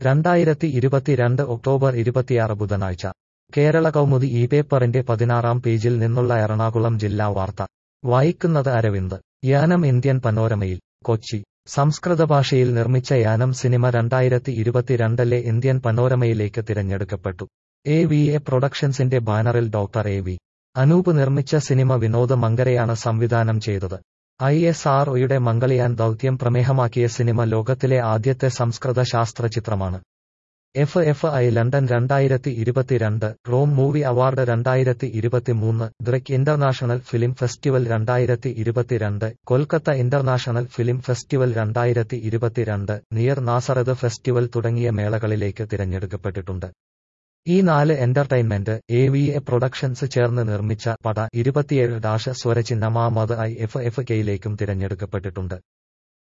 രണ്ടായിരത്തി ഇരുപത്തിരണ്ട് ഒക്ടോബർ ഇരുപത്തിയാറ് ബുധനാഴ്ച കേരള കൗമുദി ഈ പേപ്പറിന്റെ പതിനാറാം പേജിൽ നിന്നുള്ള എറണാകുളം ജില്ലാ വാർത്ത വായിക്കുന്നത് അരവിന്ദ് യാനം ഇന്ത്യൻ പനോരമയിൽ കൊച്ചി സംസ്കൃത ഭാഷയിൽ നിർമ്മിച്ച യാനം സിനിമ രണ്ടായിരത്തി ഇരുപത്തിരണ്ടിലെ ഇന്ത്യൻ പനോരമയിലേക്ക് തിരഞ്ഞെടുക്കപ്പെട്ടു എ വി എ പ്രൊഡക്ഷൻസിന്റെ ബാനറിൽ ഡോക്ടർ എ വി അനൂപ് നിർമ്മിച്ച സിനിമ വിനോദ് മങ്കരയാണ് സംവിധാനം ചെയ്തത് ഐ എസ് ആർ ഒയുടെ മംഗളിയാൻ ദൗത്യം പ്രമേഹമാക്കിയ സിനിമ ലോകത്തിലെ ആദ്യത്തെ സംസ്കൃത ശാസ്ത്ര ചിത്രമാണ് എഫ് എഫ് ഐ ലണ്ടൻ രണ്ടായിരത്തി ഇരുപത്തിരണ്ട് റോം മൂവി അവാർഡ് രണ്ടായിരത്തി ഇരുപത്തിമൂന്ന് ദ്രക് ഇന്റർനാഷണൽ ഫിലിം ഫെസ്റ്റിവൽ രണ്ടായിരത്തി ഇരുപത്തിരണ്ട് കൊൽക്കത്ത ഇന്റർനാഷണൽ ഫിലിം ഫെസ്റ്റിവൽ രണ്ടായിരത്തി ഇരുപത്തിരണ്ട് നിയർ നാസറത് ഫെസ്റ്റിവൽ തുടങ്ങിയ മേളകളിലേക്ക് തിരഞ്ഞെടുക്കപ്പെട്ടിട്ടുണ്ട് ഈ നാല് entertainment A V A productions ചേർന്ന് നിർമ്മിച്ച പട ഇരുപത്തിയേഴ് ഡാഷ് സ്വരചിഹ്നമാമത് ഐ എഫ് എഫ് കെയിലേക്കും തിരഞ്ഞെടുക്കപ്പെട്ടിട്ടുണ്ട്